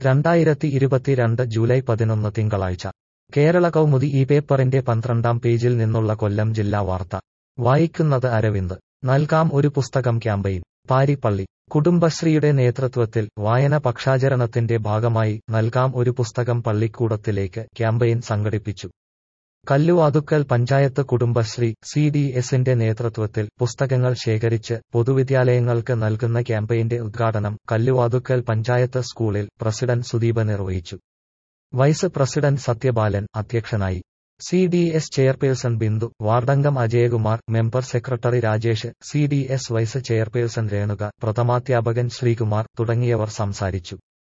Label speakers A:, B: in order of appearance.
A: രണ്ടായിരത്തി ഇരുപത്തിരണ്ട് ജൂലൈ പതിനൊന്ന് തിങ്കളാഴ്ച കേരള കൗമുദി ഈ പേപ്പറിന്റെ പന്ത്രണ്ടാം പേജിൽ നിന്നുള്ള കൊല്ലം ജില്ലാ വാർത്ത വായിക്കുന്നത് അരവിന്ദ് നൽകാം ഒരു പുസ്തകം ക്യാമ്പയിൻ പാരിപ്പള്ളി കുടുംബശ്രീയുടെ നേതൃത്വത്തിൽ വായന പക്ഷാചരണത്തിന്റെ ഭാഗമായി നൽകാം ഒരു പുസ്തകം പള്ളിക്കൂടത്തിലേക്ക് ക്യാമ്പയിൻ സംഘടിപ്പിച്ചു കല്ലുവാതുക്കൽ പഞ്ചായത്ത് കുടുംബശ്രീ സി ഡി എസിന്റെ നേതൃത്വത്തിൽ പുസ്തകങ്ങൾ ശേഖരിച്ച് പൊതുവിദ്യാലയങ്ങൾക്ക് നൽകുന്ന ക്യാമ്പയിന്റെ ഉദ്ഘാടനം കല്ലുവാതുക്കൽ പഞ്ചായത്ത് സ്കൂളിൽ പ്രസിഡന്റ് സുദീപ് നിർവഹിച്ചു വൈസ് പ്രസിഡന്റ് സത്യബാലൻ അധ്യക്ഷനായി C D S chairperson Bindu വാർഡംഗം Ajayakumar member secretary Rajesh C D S vice chairperson Renuka പ്രഥമാധ്യാപകൻ ശ്രീകുമാർ തുടങ്ങിയവർ സംസാരിച്ചു